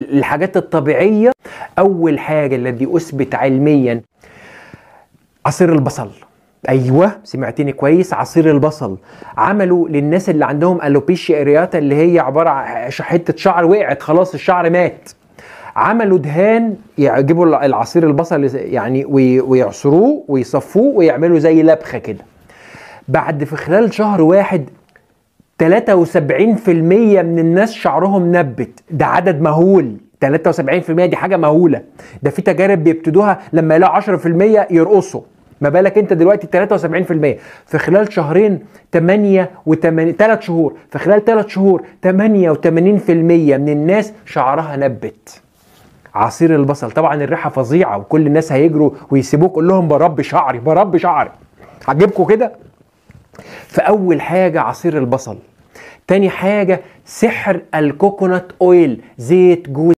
الحاجات الطبيعيه اول حاجه الذي اثبت علميا عصير البصل ايوه سمعتني كويس عصير البصل عملوا للناس اللي عندهم الوبيشيا ارياتا اللي هي عباره عن حته شعر وقعت خلاص الشعر مات عملوا دهان يجيبوا العصير البصل يعني وي- ويعصروه ويصفوه ويعملوا زي لبخه كده بعد في خلال شهر واحد 73% من الناس شعرهم نبت ده عدد مهول 73% دي حاجه مهوله ده في تجارب بيبتدوها لما يلاقوا 10% يرقصوا ما بالك انت دلوقتي 73% في خلال شهرين 8 و 8 3 شهور في خلال 3 شهور 88% من الناس شعرها نبت عصير البصل طبعا الريحه فظيعه وكل الناس هيجروا ويسيبوك قول لهم برب شعري برب شعري عجبكم كده فاول حاجه عصير البصل تاني حاجه سحر الكوكونات اويل زيت جوز